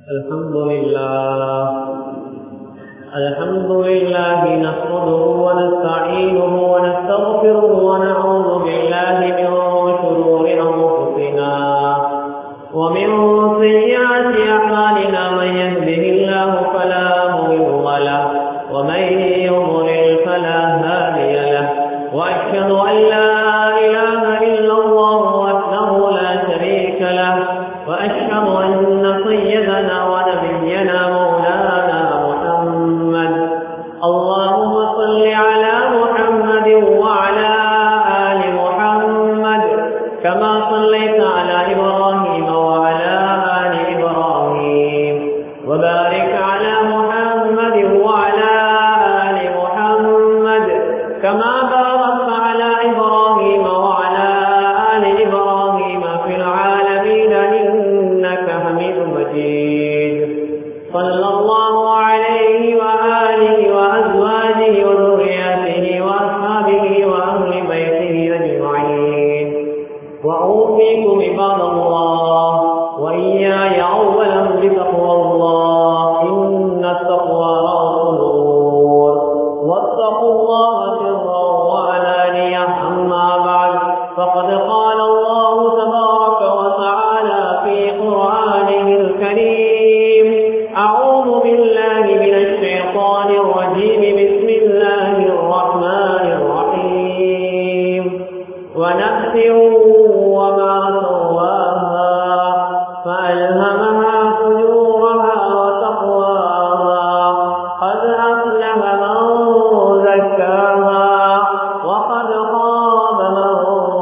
الحمد لله الحمد لله نحمده ونستعينه ونستغفره ونعوذ بالله من شرور أنفسنا ومن سيئات أعمالنا من يهده الله فلا مضل له ومن يضلل فلا هادي له وأشهد أن لا إله إلا الله وحده لا شريك له وأشهد أن سيدنا ونبينا مولانا محمد اللهم صل على محمد وعلى آل محمد كما صليت على إبراهيم وعلى آل إبراهيم وبارك على محمد وعلى آل محمد كما باركت على إبراهيم وعلى آل إبراهيم في العالمين إنك حميد مجيد صلى الله عليه وآله وأزواجه وذرياته وأصحابه وأهل بيته أجمعين وأوصيكم عباد الله وإياي أولا بتقوى الله إن التقوى رأس الأمور واتقوا الله سرا وعلانية أما بعد فقد قال الله تبارك وتعالى في قرآنه الكريم أعوذ بالله من الشيطان الرجيم بسم الله الرحمن الرحيم ونفس وما سواها فألهمها فجورها وتقواها قد أفلح من زكاها وقد خاب من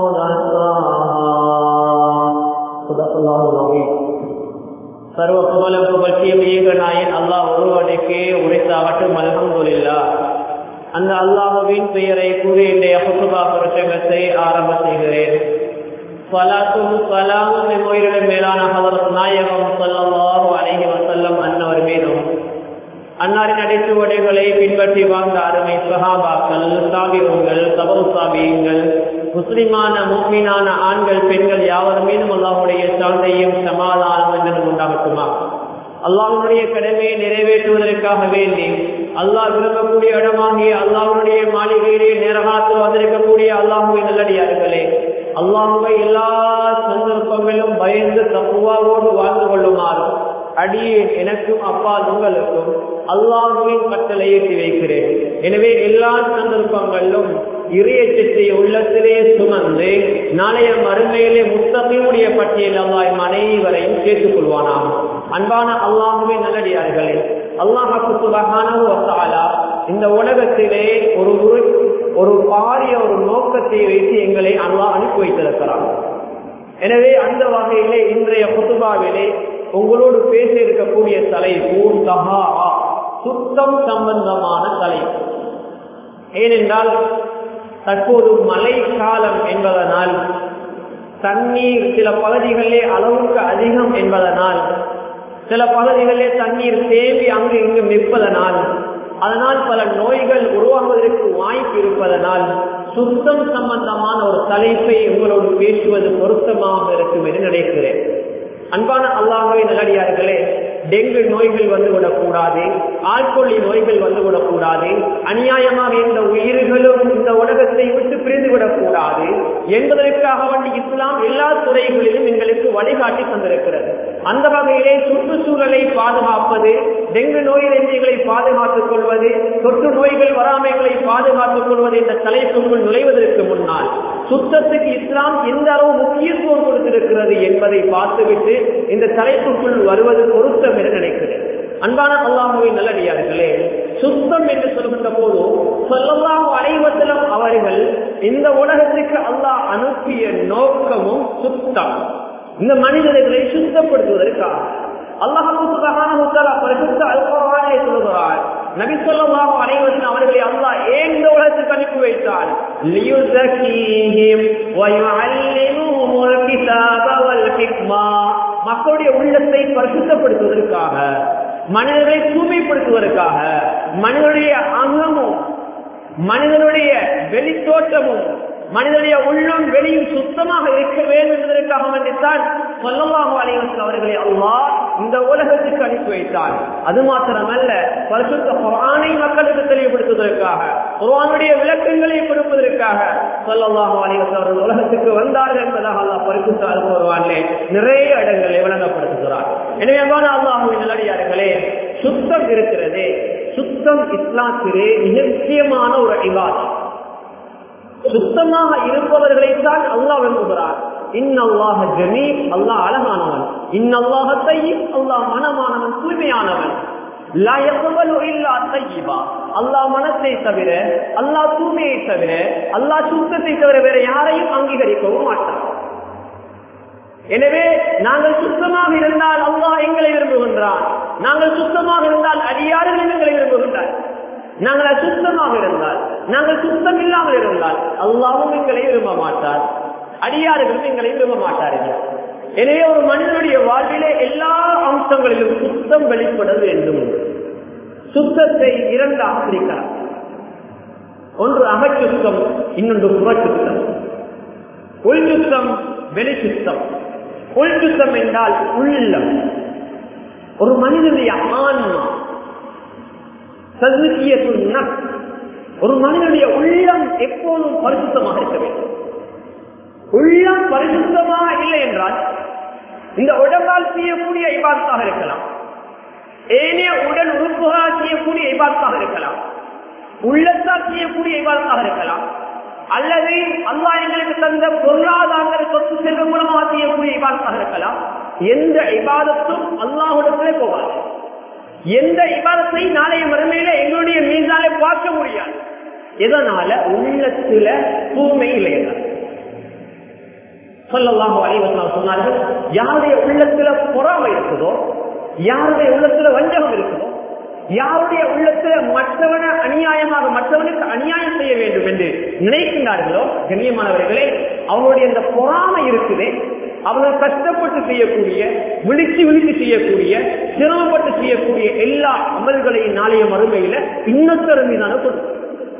دساها صدق الله العظيم சர்வ புகழும் புகழ்ச்சியும் ஏக நாயன் அல்லாஹ் ஒருவனுக்கே உரைத்தாகட்டும் அல்ஹம்துலில்லா அந்த அல்லாஹுவின் பெயரை கூறி இன்றைய புசுபா பிரசங்கத்தை ஆரம்ப செய்கிறேன் பலாத்தும் சலாமும் இம்மொழிகளின் மேலான ஹதரத் நாயகம் சல்லல்லாஹு அலைஹி வஸல்லம் அன்னவர் மீதும் அன்னாரின் அடைச்சுவடைகளை பின்பற்றி வாழ்ந்த அருமை சஹாபாக்கள் சாபியங்கள் தபு சாபியங்கள் முஸ்லிமான மூமினான ஆண்கள் பெண்கள் யாவர் மீதும் அல்லாஹுடைய சாந்தையும் சமாதானம் என்று உண்டாகட்டுமா அல்லாஹனுடைய கடமையை நிறைவேற்றுவதற்காக வேண்டி அல்லாஹ் விரும்பக்கூடிய இடமாகிய அல்லாஹனுடைய மாளிகையிலே நேரகாலத்தில் வந்திருக்கக்கூடிய அல்லாஹுவை நல்லடியார்களே அல்லாஹுவை எல்லா சந்தர்ப்பங்களிலும் பயந்து தப்புவாவோடு வாழ்ந்து கொள்ளுமாறும் அடியேன் எனக்கும் அப்பா உங்களுக்கும் அல்லாஹுவின் கட்டளை ஏற்றி வைக்கிறேன் எனவே எல்லா சந்தர்ப்பங்களிலும் இறையச்சத்தை உள்ளத்திலே சுமந்து நாளைய மறுமையிலே முத்தகையுடைய பட்டியல் அல்லாஹ் அனைவரையும் சேர்த்துக் கொள்வானாம் அன்பான அல்லாஹுவே நல்லடியார்களே அல்லாஹு சுபகானா இந்த உலகத்திலே ஒரு ஒரு பாரிய ஒரு நோக்கத்தை வைத்து எங்களை அல்லாஹ் அனுப்பி வைத்திருக்கிறார் எனவே அந்த வகையிலே இன்றைய குத்துபாவிலே உங்களோடு பேச இருக்கக்கூடிய தலைப்பு தகா சுத்தம் சம்பந்தமான தலைப்பு ஏனென்றால் தற்போது மழை காலம் என்பதனால் தண்ணீர் சில பகுதிகளிலே அளவுக்கு அதிகம் என்பதனால் சில பகுதிகளிலே தண்ணீர் தேவி அங்கு இங்கு நிற்பதனால் அதனால் பல நோய்கள் உருவாகுவதற்கு வாய்ப்பு இருப்பதனால் சுத்தம் சம்பந்தமான ஒரு தலைப்பை உங்களோடு பேசுவது பொருத்தமாக இருக்கும் என்று நினைக்கிறேன் அன்பான அல்லாஹவே நல்லடியார்களே டெங்கு நோய்கள் வந்துவிடக்கூடாது ஆட்கொள்ளி நோய்கள் வந்துவிடக்கூடாது அநியாயமாக இந்த உயிர்களும் இந்த உலகத்தை விட்டு பிரிந்து விடக்கூடாது என்பதற்காக வேண்டி இஸ்லாம் எல்லா துறைகளிலும் எங்களுக்கு வழிகாட்டி தந்திருக்கிறது அந்த வகையிலே சுற்றுச்சூழலை பாதுகாப்பது டெங்கு நோயிலிருந்துகளை பாதுகாத்துக் கொள்வது தொற்று நோய்கள் வராமைகளை பாதுகாத்துக் கொள்வது என்ற தலைப்புக்குள் நுழைவதற்கு முன்னால் சுத்தத்துக்கு இஸ்லாம் எந்த அளவு முக்கியத்துவம் கொடுத்திருக்கிறது என்பதை பார்த்துவிட்டு இந்த தலைப்புக்குள் வருவது பொருத்தம் என்று நினைக்கிறேன் அன்பான அல்லாஹுவின் நல்லடியார்களே சுத்தம் என்று சொல்கின்ற போது சொல்லலாம் அனைவத்திலும் அவர்கள் இந்த உலகத்துக்கு அல்லாஹ் அனுப்பிய நோக்கமும் சுத்தம் இந்த மனிதர்களை சுத்தப்படுத்துவதற்காக சொல்கிறார் நபி சொல்லாஹு அனைவரும் அவர்களை அல்லாஹ் ஏன் இந்த உலகத்துக்கு அனுப்பி வைத்தார் மக்களுடைய உள்ளத்தை பரிசுத்தப்படுத்துவதற்காக மனிதர்களை தூய்மைப்படுத்துவதற்காக மனிதனுடைய அகமும் மனிதனுடைய வெளித்தோட்டமும் மனிதனுடைய உள்ளம் வெளியும் சுத்தமாக இருக்க வேண்டும் என்பதற்காக வேண்டித்தான் சொல்லலாம் அலைவசம் அவர்களை அல்லாஹ் இந்த உலகத்துக்கு அனுப்பி வைத்தான் அது மாத்திரமல்ல பரிசுத்த குரானை மக்களுக்கு தெளிவுபடுத்துவதற்காக குரானுடைய விளக்கங்களை கொடுப்பதற்காக சொல்லலாம் அலைவசம் அவர்கள் உலகத்துக்கு வந்தார்கள் என்பதாக அல்லாஹ் பரிசுத்த அனுபவானே நிறைய இடங்களை விளங்கப்படுத்துகிறார் எனவே அல்லாஹுவின் நிலடியார்களே சுத்தம் இருக்கிறது சுத்தம் இஸ்லாத்திலே மிக முக்கியமான ஒரு இவாதம் சுத்தமாக இருப்பவர்களைத்தான் அல்லாஹ் விரும்புகிறார் இன்னல்லாஹ ஜமீ அல்லாஹ் அழகானவன் இன்னல்லாஹ தையும் அல்லாஹ் மனமானவன் தூய்மையானவன் அல்லாஹ் மனத்தை தவிர அல்லாஹ் தூய்மையை தவிர அல்லாஹ் சுத்தத்தை தவிர வேற யாரையும் அங்கீகரிக்கவும் மாட்டான் எனவே நாங்கள் சுத்தமாக இருந்தால் அல்லாஹ் எங்களை விரும்புகின்றான் நாங்கள் சுத்தமாக இருந்தால் அடியார்கள் எங்களை விரும்புகின்றார் நாங்கள் அசுத்தமாக இருந்தால் நாங்கள் சுத்தம் இல்லாமல் இருந்தால் அல்லாவும் எங்களை விரும்ப மாட்டார் அடியார்களும் எங்களை விரும்ப மாட்டார்கள் எனவே ஒரு மனிதனுடைய வாழ்விலே எல்லா அம்சங்களிலும் சுத்தம் வெளிப்பட வேண்டும் சுத்தத்தை இரண்டாக பிரிக்கலாம் ஒன்று அகச்சுத்தம் இன்னொன்று புறச்சுத்தம் உள் சுத்தம் வெளி சுத்தம் உள் சுத்தம் என்றால் உள்ளம் ஒரு மனிதனுடைய ஆன்மா ஒரு மனிதனுடைய உள்ளம் எப்போதும் பரிசுத்தமாக இருக்க வேண்டும் உள்ளம் பரிசுத்தமாக இல்லை என்றால் இந்த உடம்பால் செய்யக்கூடிய இபாத்தாக இருக்கலாம் ஏனைய உடல் உறுப்புகளால் செய்யக்கூடிய இபாத்தாக இருக்கலாம் உள்ளத்தால் செய்யக்கூடிய இபாத்தாக இருக்கலாம் அல்லது அல்லா எங்களுக்கு தந்த பொருளாதார சொத்து செல்வம் மூலமாக செய்யக்கூடிய இபாத்தாக இருக்கலாம் எந்த இபாதத்தும் அல்லாஹுடத்திலே போகாது எந்த இபாதத்தை நாளைய மறுமையில எங்களுடைய மீதாலே பார்க்க முடியாது எதனால உள்ளத்துல தூய்மை இல்லையா சொல்லலாம் அலைவசம் சொன்னார்கள் யாருடைய உள்ளத்துல பொறாமை இருக்குதோ யாருடைய உள்ளத்துல வஞ்சகம் இருக்குதோ யாருடைய உள்ளத்துல மற்றவன அநியாயமாக மற்றவனுக்கு அநியாயம் செய்ய வேண்டும் என்று நினைக்கின்றார்களோ கண்ணியமானவர்களே அவங்களுடைய அந்த பொறாமை இருக்குதே அவர்கள் கஷ்டப்பட்டு செய்யக்கூடிய விழிச்சு விழிச்சு செய்யக்கூடிய சிரமப்பட்டு செய்யக்கூடிய எல்லா அமல்களையும் நாளைய மறுமையில இன்னொருத்தர் மீதான கொடுக்கும்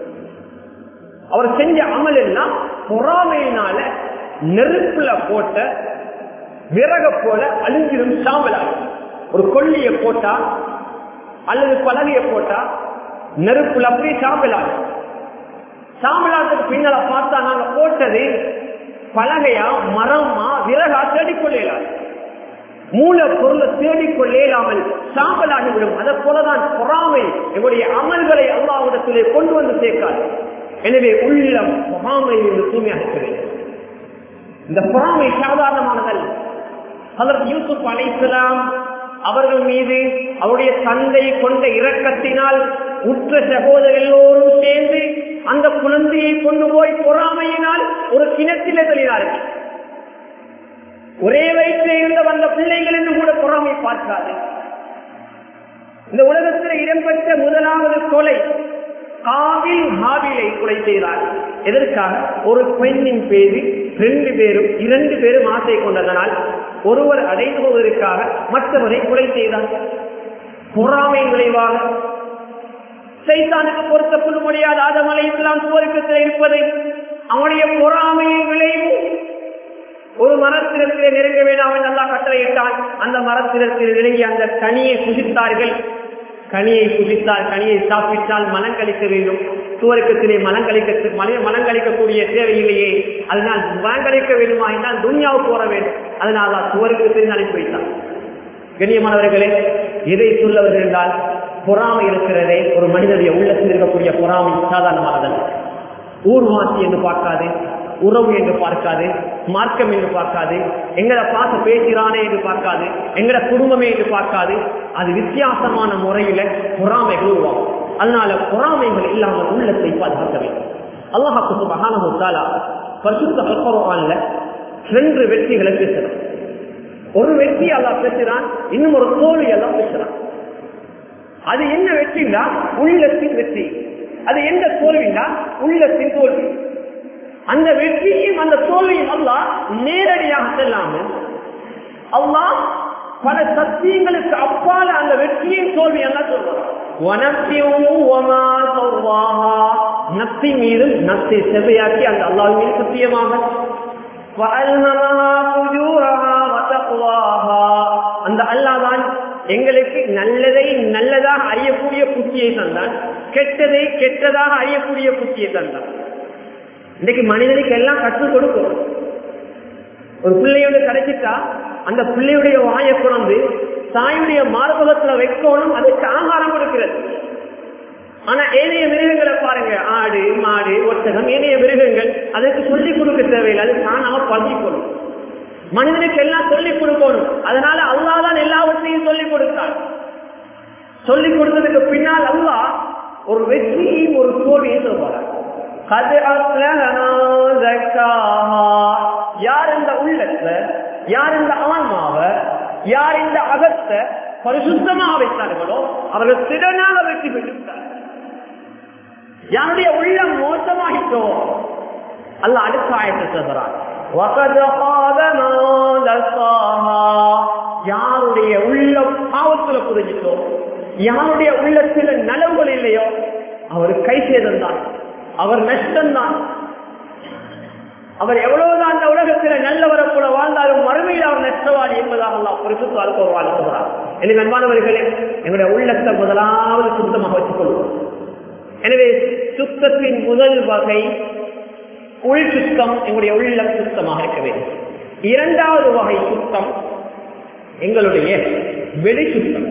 அவர் செஞ்ச அமல் எல்லாம் பொறாமையினால நெருப்புல போட்ட விறக போல அழிஞ்சிடும் சாம்பலாக ஒரு கொல்லிய போட்டா அல்லது பலகைய போட்டா நெருப்புல அப்படியே சாம்பலாக சாம்பலாத்துக்கு பின்னால பார்த்தா நாங்க போட்டது பலகையா மரமா விறகா தேடிக்கொள்ளலாம் மூல பொருளை தேடிக்கொள்ள இயலாமல் சாம்பலாகிவிடும் அதை போலதான் பொறாமை எங்களுடைய அமல்களை அல்லாவிடத்திலே கொண்டு வந்து சேர்க்காது எனவே உள்ளம் பொறாமை என்று தூய்மையாக இருக்க வேண்டும் இந்த பொறாமை சாதாரணமானதல்ல அதற்கு யூசுப் அலைசலாம் அவர்கள் மீது அவருடைய தந்தை கொண்ட இரக்கத்தினால் உற்ற சகோதரர் எல்லோரும் சேர்ந்து அந்த குழந்தையை கொண்டு போய் பொறாமையினால் ஒரு கிணத்திலே தள்ளினார்கள் ஒரே வயிற்றில் இருந்த வந்த பிள்ளைகள் என்று கூட பொறாமை பார்க்காது இந்த உலகத்தில் இடம்பெற்ற முதலாவது கொலை காவில் ஹாவிலை கொலை செய்தார் எதற்காக ஒரு பெண்ணின் பேரு ரெண்டு பேரும் இரண்டு பேரும் ஆசை கொண்டதனால் ஒருவர் அடைந்து போவதற்காக மற்றவரை கொலை செய்தார் பொறாமை விளைவாக சைத்தானுக்கு பொருத்தப்பட முடியாத ஆதமலை இஸ்லாம் சுவருக்கத்தில் இருப்பதை அவனுடைய பொறாமையின் விளைவு ஒரு மரத்தினத்திலே நெருங்க வேண்டாம் என்று நல்லா கட்டளையிட்டான் அந்த மரத்தினத்தில் நெருங்கி அந்த கனியை புசித்தார்கள் கனியை புசித்தால் கனியை சாப்பிட்டால் மலம் கழிக்க வேண்டும் சுவருக்கத்திலே மலம் கழிக்க மலம் கழிக்கக்கூடிய தேவையில்லையே அதனால் மலம் கழிக்க வேண்டுமா என்றால் துன்யாவுக்கு வர வேண்டும் அதனால் தான் சுவருக்கத்தில் அனுப்பி வைத்தான் கண்ணியமானவர்களே எதை சொல்ல வருகிறால் பொறாமை இருக்கிறதே ஒரு மனிதனுடைய உள்ளத்தில் இருக்கக்கூடிய பொறாமை சாதாரணமானதல்ல ஊர்வாசி என்று பார்க்காது உறவு என்று பார்க்காது மார்க்கம் என்று பார்க்காது எங்களை பார்த்து பேசுகிறானே என்று பார்க்காது எங்கட குடும்பமே என்று பார்க்காது அது வித்தியாசமான முறையில பொறாமைகள் உருவாகும் அதனால பொறாமைகள் இல்லாமல் உள்ளத்தை பாதுகாக்க வேண்டும் அல்லாஹாக்கு மகானமுத்தாலா பரிசுத்த கற்பரோன்ல ரெண்டு வெற்றிகளை பேசுறான் ஒரு வெற்றி எல்லாம் பேசுறான் இன்னும் ஒரு தோல்வி எல்லாம் பேசுறான் அது என்ன வெற்றின்னா உள்ளத்தின் வெற்றி அது எந்த தோல்வின்னா உள்ளத்தின் தோல்வி அந்த வெற்றியும் அந்த தோல்வியும் அல்லா நேரடியாக செல்லாமல் அல்லா பல சத்தியங்களுக்கு அப்பால அந்த வெற்றியின் தோல்வி எல்லாம் சொல்றான் நத்தி மீதும் நத்தை செவ்வையாக்கி அந்த அல்லாஹ் மீது சத்தியமாக தக்வாஹா அந்த அல்லாதான் எங்களுக்கு நல்லதை நல்லதாக அறியக்கூடிய புத்தியை தந்தான் கெட்டதை கெட்டதாக அறியக்கூடிய புத்தியை தந்தான் இன்னைக்கு மனிதனுக்கு எல்லாம் கற்றுக் கொடுக்கும் ஒரு பிள்ளையோட கிடைச்சிட்டா அந்த பிள்ளையுடைய வாயை குழந்து தாயுடைய மார்பகத்துல வைக்கணும் அதுக்கு ஆகாரம் கொடுக்கிறது ஆனா ஏனைய மிருகங்களை பாருங்க ஆடு மாடு ஒட்டகம் ஏனைய மிருகங்கள் அதுக்கு சொல்லிக் கொடுக்க தேவையில்லை அது தானாக பதிக்கணும் மனிதனுக்கு எல்லாம் சொல்லிக் கொடுக்கணும் அதனால அல்லாதான் எல்லாவற்றையும் சொல்லிக் கொடுத்தார் சொல்லிக் கொடுத்ததுக்கு பின்னால் அல்லா ஒரு வெற்றியும் ஒரு தோல்வியும் சொல்வார் யார் இந்த உள்ளத்தை யார் இந்த ஆன்மாவை யார் இந்த அகத்தை பரிசுத்தமாக வைத்தார்களோ அவர்கள் திறனாக வெற்றி பெற்றுவிட்டார் யாருடைய உள்ளம் மோசமாகிட்டோ அல்ல அடுத்த ஆயத்தை சொல்கிறார் யாருடைய உள்ளம் பாவத்துல புரிஞ்சிட்டோ யாருடைய உள்ளத்துல நலவுகள் இல்லையோ அவர் கை சேதம்தான் அவர் நஷ்டம்தான் அவர் எவ்வளவுதான் அந்த உலகத்தில் நல்லவரை போல வாழ்ந்தாலும் மறுமையில் அவர் நஷ்டவாதி என்பதாக எல்லாம் குறிப்பிட்டு ஒரு வாழ்த்துகிறார் எனவே அன்பானவர்களே எங்களுடைய உள்ளத்தை முதலாவது சுத்தமாக வச்சுக் கொள்வோம் எனவே சுத்தத்தின் முதல் வகை உள் சுத்தம் எங்களுடைய உள்ளம் சுத்தமாக இருக்க வேண்டும் இரண்டாவது வகை சுத்தம் எங்களுடைய வெளி சுத்தம்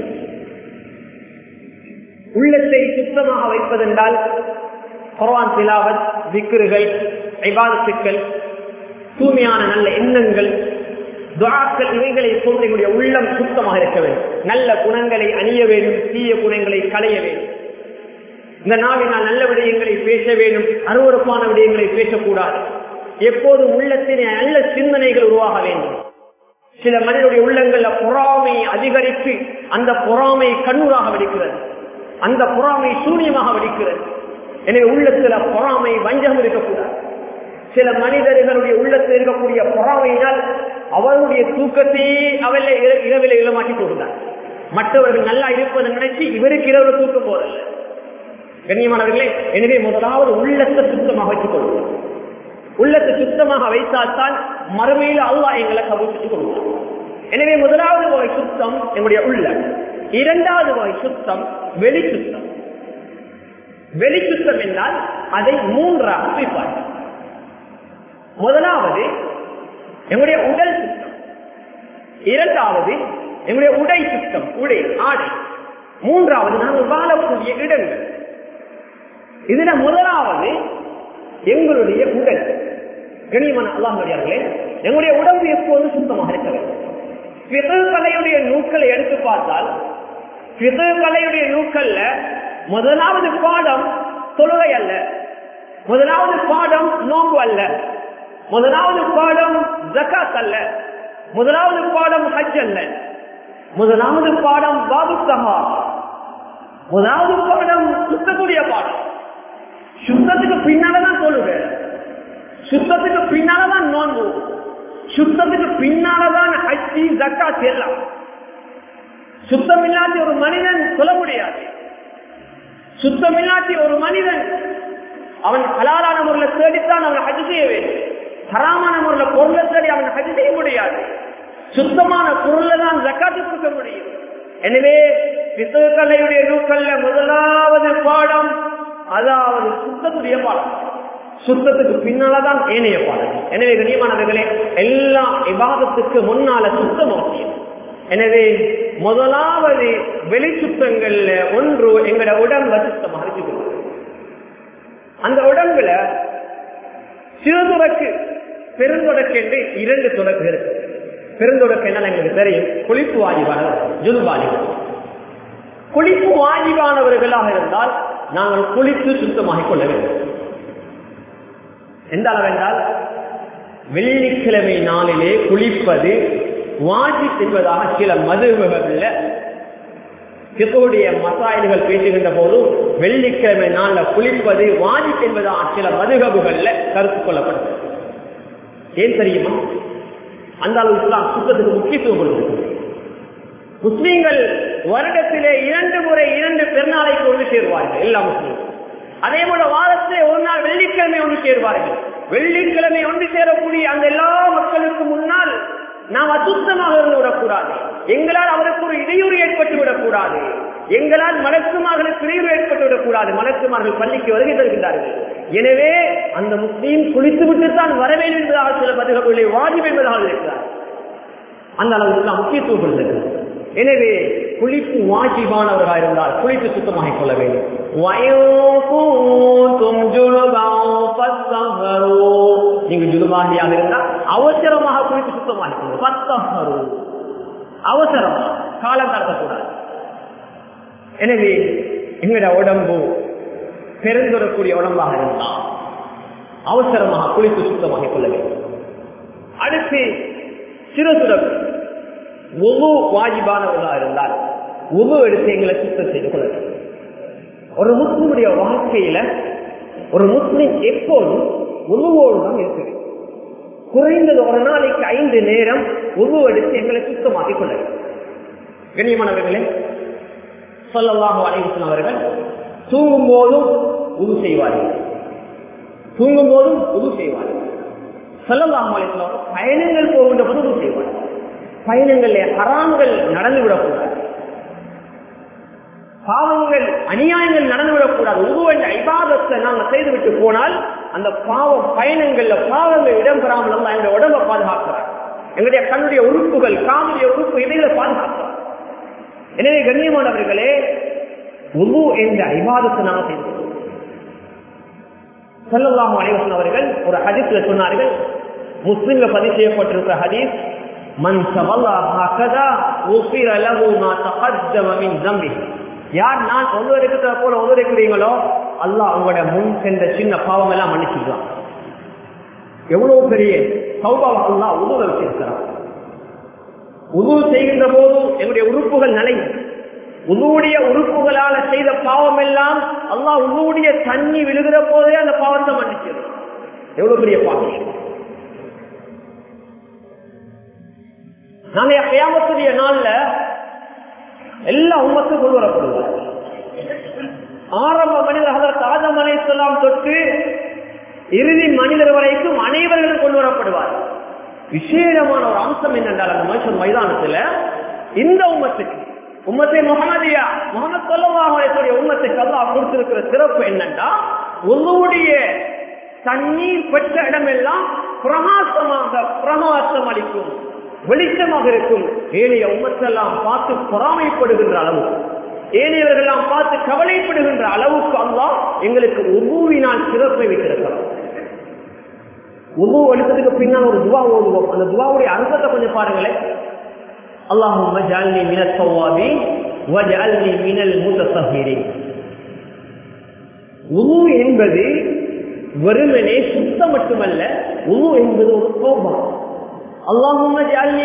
உள்ளத்தை சுத்தமாக வைப்பதென்றால் குர்ஆன் திலாவத் விக்கிர்கள் ஐபாதத்துக்கள் தூய்மையான நல்ல எண்ணங்கள் துவாக்கள் இவைகளை கொண்டு எங்களுடைய உள்ளம் சுத்தமாக இருக்க வேண்டும் நல்ல குணங்களை அணிய வேண்டும் தீய குணங்களை களைய வேண்டும் இந்த நாளினால் நல்ல விடயங்களை பேச வேண்டும் அருவறுப்பான விடயங்களை பேசக்கூடாது எப்போதும் உள்ளத்திலே நல்ல சிந்தனைகள் உருவாக வேண்டும் சில மனிதனுடைய உள்ளங்கள்ல பொறாமை அதிகரித்து அந்த பொறாமை கண்ணூராக வெடிக்கிறது அந்த பொறாமை சூன்யமாக வெடிக்கிறது எனவே உள்ளத்துல பொறாமை வஞ்சகம் இருக்கக்கூடாது சில மனிதர்களுடைய உள்ளத்தில் இருக்கக்கூடிய பொறாமையினால் அவருடைய தூக்கத்தையே அவளை இரவில இளமாக்கி போகிறார் மற்றவர்கள் நல்லா இருப்பதை நினைச்சு இவருக்கு இரவு தூக்கம் போறதில்லை கண்ணியமானவர்களே எனவே முதலாவது உள்ளத்தை சுத்தமாக வைத்துக் கொள்வோம் உள்ளத்தை சுத்தமாக வைத்தால்தான் மறுமையில் அல்லா எங்களை கவிழ்த்துக் கொள்வோம் எனவே முதலாவது வகை சுத்தம் எங்களுடைய உள்ள இரண்டாவது வகை சுத்தம் வெளி சுத்தம் வெளி சுத்தம் என்றால் அதை மூன்றாக பிரிப்பார் முதலாவது எங்களுடைய உடல் சுத்தம் இரண்டாவது எங்களுடைய உடை சுத்தம் உடை ஆடை மூன்றாவது நாங்கள் வாழக்கூடிய இடங்கள் இதுல முதலாவது எங்களுடைய உடல் கனிமன அல்லாமடியார்களே எங்களுடைய உடம்பு எப்போதும் சுத்தமாக இருக்க வேண்டும் பிறகலையுடைய நூக்களை எடுத்து பார்த்தால் பிறகலையுடைய நூக்கல்ல முதலாவது பாடம் தொழுகை அல்ல முதலாவது பாடம் நோம்பு அல்ல முதலாவது பாடம் ஜக்காத் அல்ல முதலாவது பாடம் ஹஜ் அல்ல முதலாவது பாடம் பாபுத்தகா முதலாவது பாடம் சுத்தக்கூடிய பாடம் சுத்தத்துக்கு பின்னாலதான் தொழுக சுத்தத்துக்கு பின்னாலதான் நோன்பு சுத்தத்துக்கு பின்னாலதான் ஹஜ்ஜி ஜக்காத் எல்லாம் சுத்தம் இல்லாத ஒரு மனிதன் சொல்ல முடியாது சுத்தம் இல்லாத ஒரு மனிதன் அவன் ஹலாலான முறையில் தேடித்தான் அவன் ஹஜ் செய்ய வேண்டும் ஹராமான முறையில் பொருளை தேடி அவன் ஹஜ் செய்ய முடியாது சுத்தமான பொருளை தான் ஜக்காத்து கொடுக்க முடியும் எனவே விசகலையுடைய நூக்கல்ல முதலாவது பாடம் அதாவது சுத்தத்துடைய பாடம் சுத்தத்துக்கு பின்னாலதான் ஏனைய பாடம் எனவே கண்ணியமானவர்களே எல்லா விவாதத்துக்கு முன்னால சுத்தம் அவசியம் எனவே முதலாவது வெளி சுத்தங்கள்ல ஒன்று எங்களோட உடம்ப சுத்தமாக வச்சுக்கணும் அந்த உடம்புல சிறுதுறக்கு பெருந்தொடக்கு என்று இரண்டு தொடக்கு இருக்கு பெருந்தொடக்கு என்ன எங்களுக்கு தெரியும் குளிப்பு வாஜிபானவர் ஜுல்வாலிகள் குளிப்பு வாஜிபானவர்களாக இருந்தால் நாங்கள் குளித்து சுத்தமாக கொள்ள வேண்டும் எந்த அளவென்றால் வெள்ளிக்கிழமை நாளிலே குளிப்பது வாஜி என்பதாக சில மதுவுகளில் கிசுடைய மசாயல்கள் பேசுகின்ற போதும் வெள்ளிக்கிழமை நாள்ல குளிப்பது வாஜி என்பதாக சில மதுகபுகள்ல கருத்து கொள்ளப்படுது ஏன் தெரியுமா அந்த அளவு இஸ்லாம் சுத்தத்துக்கு முக்கியத்துவம் கொடுக்கிறது முஸ்லீம்கள் வருடத்திலே இரண்டு முறை இரண்டு பெருநாளைக்கு ஒன்று சேருவார்கள் எல்லா முஸ்லீம்கள் அதே போல வாரத்திலே ஒரு நாள் வெள்ளிக்கிழமை ஒன்று சேருவார்கள் வெள்ளிக்கிழமை ஒன்று சேரக்கூடிய அந்த எல்லா மக்களுக்கு முன்னால் நாம் அசுத்தமாக இருந்து விடக்கூடாது எங்களால் அவருக்கு ஒரு இடையூறு ஏற்பட்டு விடக்கூடாது எங்களால் மலக்குமார்களுக்கு இடையூறு ஏற்பட்டு விடக்கூடாது மலக்குமார்கள் பள்ளிக்கு வருகை தருகின்றார்கள் எனவே அந்த முஸ்லீம் குளித்து விட்டுத்தான் வர வேண்டும் என்பதாக சில பதில்களிலே வாஜிப் என்பதாக இருக்கிறார் அந்த அளவுக்கு முக்கியத்துவம் கொடுத்திருக்கிறது எனவே குளிப்பு வாஜிபானவர்களாக இருந்தால் குளித்து சுத்தமாக கொள்ள வேண்டும் நீங்க ஜுலுமாகியாக இருந்தால் அவசரமாக குளித்து சுத்தமாக பத்தஹரு அவசரம் காலம் கடத்தக்கூடாது எனவே எங்களுடைய உடம்பு பெருந்துடக்கூடிய உடம்பாக இருந்தால் அவசரமாக குளித்து சுத்தமாக கொள்ள வேண்டும் அடுத்து சிறு சுரப்பு ஒவ்வொரு வாஜிபானவர்களாக இருந்தால் ஒவ்வொரு எடுத்து எங்களை சுத்தம் செய்து கொள்ள வேண்டும் ஒரு முஸ்லிமுடைய வாழ்க்கையில ஒரு முஸ்லிம் எப்போதும் உருவோடு தான் இருக்க வேண்டும் குறைந்தது ஒரு நாளைக்கு ஐந்து நேரம் உருவ எடுத்து எங்களை சுத்தமாக்கிக் கொள்ள வேண்டும் கண்ணியமானவர்களே சொல்லலாம் அலைவசன் அவர்கள் தூங்கும் போதும் உது செய்வார்கள் தூங்கும் போதும் உது செய்வார்கள் சொல்லலாம் அலைவசன் பயணங்கள் போகின்ற போது உது செய்வார்கள் பயணங்களிலே ஹராம்கள் நடந்துவிடக்கூடாது பாவங்கள் அநியாயங்கள் நடந்துவிடக்கூடாது உருவென்ற ஐபாதத்தை நாங்கள் செய்துவிட்டு போனால் அந்த பாவம் பயணங்கள்ல பாவங்கள் இடம்பெறாமல் அல்ல எங்களுடைய உடம்பை பாதுகாக்கிறார் எங்களுடைய கண்ணுடைய உறுப்புகள் காதுடைய உறுப்பு இதையில பாதுகாக்கிறார் எனவே கண்ணியமானவர்களே உரு என்ற ஐபாதத்தை நாங்கள் செய்து செல்லலாம் அனைவசன் அவர்கள் ஒரு ஹதீஸ்ல சொன்னார்கள் முஸ்லிம்ல பதிவு செய்யப்பட்டிருக்கிற ஹதீஸ் மன் சவல்லா ஹகதா உஃபிர லஹு மா தகத்தம மின் தம்பிஹி யார் நான் ஒருவருக்கு போல ஒருவருக்கிறீங்களோ அல்லாஹ் உங்களோட முன் சென்ற சின்ன பாவம் எல்லாம் மன்னிச்சுக்கலாம் எவ்வளவு பெரிய சௌபாவ அல்லா உதவ வச்சிருக்கிறான் உதவு செய்கின்ற போது எங்களுடைய உறுப்புகள் நலையும் உதவுடைய உறுப்புகளால செய்த பாவம் எல்லாம் அல்லாஹ் உதவுடைய தண்ணி விழுகிற போதே அந்த பாவத்தை மன்னிச்சிடும் எவ்வளவு பெரிய பாவம் நாங்க கையாமத்துடைய நாள்ல எல்லா உமத்தும் கொண்டு வரப்படுவார் ஆரம்ப மனிதர்கள் ஆதம் அலைசலாம் தொட்டு இறுதி மனிதர் வரைக்கும் அனைவர்களும் கொண்டு வரப்படுவார் விசேடமான ஒரு அம்சம் என்னென்றால் அந்த மனுஷன் மைதானத்துல இந்த உம்மத்துக்கு உம்மத்தை முகமதியா முகமது சொல்லவாஹுடைய உம்மத்துக்கு அல்லாஹ் கொடுத்திருக்கிற சிறப்பு என்னன்னா உங்களுடைய தண்ணீர் பெற்ற இடமெல்லாம் பிரகாசமாக பிரகாசம் அளிக்கும் வெளிச்சமாக இருக்கும் ஏனைய உமத்தெல்லாம் பார்த்து பொறாமைப்படுகின்ற அளவு ஏனையவர்களெல்லாம் பார்த்து கவலைப்படுகின்ற அளவுக்கு அல்லா எங்களுக்கு உபுவினால் சிறப்பை வைத்திருக்கிறோம் உபு எடுத்ததுக்கு பின்னால் ஒரு துவா ஓதுவோம் அந்த துவாவுடைய அர்த்தத்தை கொஞ்சம் பாருங்களேன் அல்லாஹும் ஜால்னி மினல் சவாபி வஜால்னி மினல் முத்தசஹீரி உது என்பது வெறுமனே சுத்தம் மட்டுமல்ல உது என்பது ஒரு கோபம் அல்லாஹும்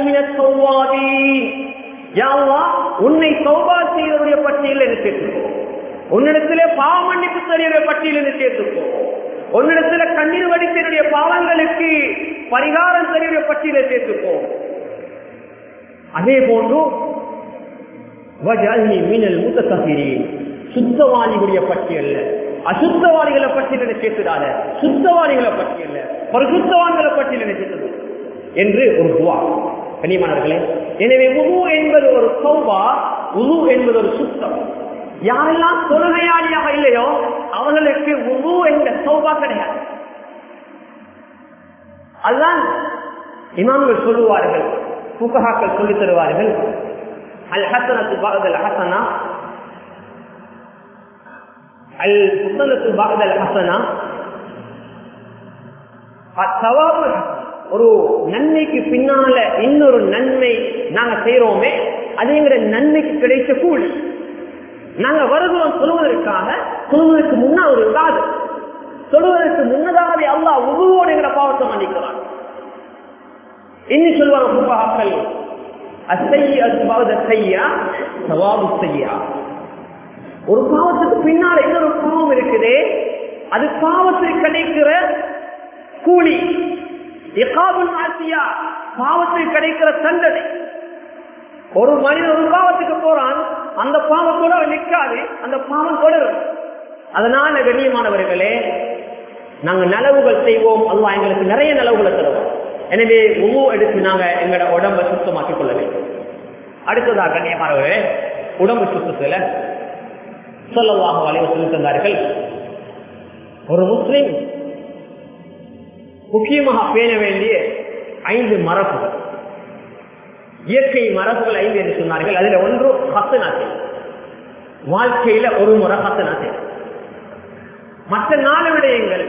உன்னை சௌபா செய்வருடைய பட்டியல் என்று சேர்த்துக்கோ உன்னிடத்திலே பாவ மன்னிப்பு செய்ய பட்டியல் என்று சேர்த்துக்கோ உன்னிடத்துல கண்ணீர் வடித்தனுடைய பாவங்களுக்கு பரிகாரம் செய்ய பட்டியலை சேர்த்துக்கோ அதே போன்று மீனல் மூத்த தகிரி சுத்தவாளிகளுடைய பட்டியல்ல அசுத்தவாளிகளை பட்டியலை சேர்த்துடாத சுத்தவாளிகளை பட்டியல்ல பரிசுத்தவான்களை பட்டியலை சேர்த்து என்று ஒரு துவா கனிமானவர்களே எனவே உது என்பது ஒரு சௌபா உது என்பது ஒரு சுத்தம் யாரெல்லாம் தொழுகையாளியாக இல்லையோ அவர்களுக்கு உது என்ற சௌபா கிடையாது அதுதான் இமாம்கள் சொல்லுவார்கள் புகஹாக்கள் சொல்லித் தருவார்கள் அல் ஹசனத்து பாகதல் ஹசனா அல் புத்தனத்து பாகதல் ஹசனா சவாபு ஒரு நன்மைக்கு பின்னால இன்னொரு நன்மை நாங்க செய்யறோமே அதுங்கிற நன்மைக்கு கிடைச்ச கூலி நாங்க வருகிறோம் சொல்லுவதற்காக சொல்லுவதற்கு முன்னா ஒரு விவாதம் சொல்லுவதற்கு முன்னதாகவே அல்லா உருவோடுங்கிற பாவத்தை மன்னிக்கிறான் இன்னும் சொல்லுவாங்க புகாக்கள் அசைய அசுபாவத செய்யா சவாபு செய்யா ஒரு பாவத்துக்கு பின்னால இன்னொரு பாவம் இருக்குதே அது பாவத்தில் கிடைக்கிற கூலி பாவத்தில் கிடைக்கிற தண்டனை ஒரு மனிதன் ஒரு பாவத்துக்கு போறான் அந்த பாவம் கூட நிற்காது அந்த பாவம் தொடரும் அதனால கண்ணியமானவர்களே நாங்க நலவுகள் செய்வோம் அல்லா எங்களுக்கு நிறைய நலவுகளை தருவோம் எனவே உணவு எடுத்து நாங்க எங்களோட உடம்பை சுத்தமாக்கிக் கொள்ள வேண்டும் அடுத்ததாக கண்ணியமானவர்களே உடம்பு சுத்தத்துல சொல்லவாக வளைவு செலுத்துகிறார்கள் ஒரு முஸ்லிம் முக்கியமாக பேண வேண்டிய ஐந்து மரபுகள் இயற்கை மரபுகள் ஐந்து என்று சொன்னார்கள் அதுல ஒன்று ஹசனாத்தை வாழ்க்கையில ஒரு முறை ஹசனாத்தை மற்ற நாலு விடயங்கள்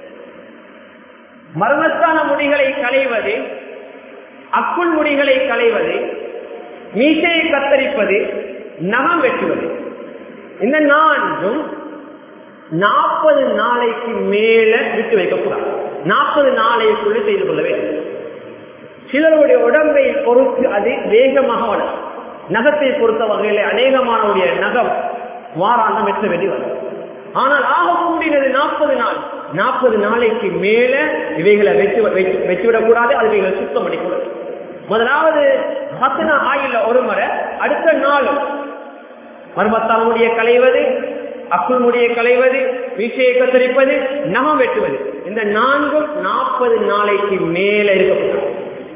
மரணத்தான முடிகளை களைவது அக்குள் முடிகளை களைவது மீசையை கத்தரிப்பது நகம் வெட்டுவது இந்த நான்கும் நாற்பது நாளைக்கு மேல விட்டு வைக்கக்கூடாது நாற்பது நாளைக்குள்ள செய்து கொள்ள வேண்டும் சிலருடைய உடம்பை பொறுத்து அது வேகமாக வளரும் நகத்தை பொறுத்த வகையில் அநேகமானவுடைய நகம் வாராந்தம் வெற்ற வேண்டி வரும் ஆனால் ஆக கூடினது நாற்பது நாள் நாற்பது நாளைக்கு மேல இவைகளை வெச்சு வெச்சுவிடக்கூடாது அதுவைகளை சுத்தம் பண்ணிக்கூடாது முதலாவது ஹசனா ஆயில ஒரு முறை அடுத்த நாள் மர்மத்தால் முடிய களைவது அக்குள் முடிய களைவது வீசையை கத்தரிப்பது நகம் வெட்டுவது இந்த நான்கும் நாற்பது நாளைக்கு மேல இருக்கக்கூடாது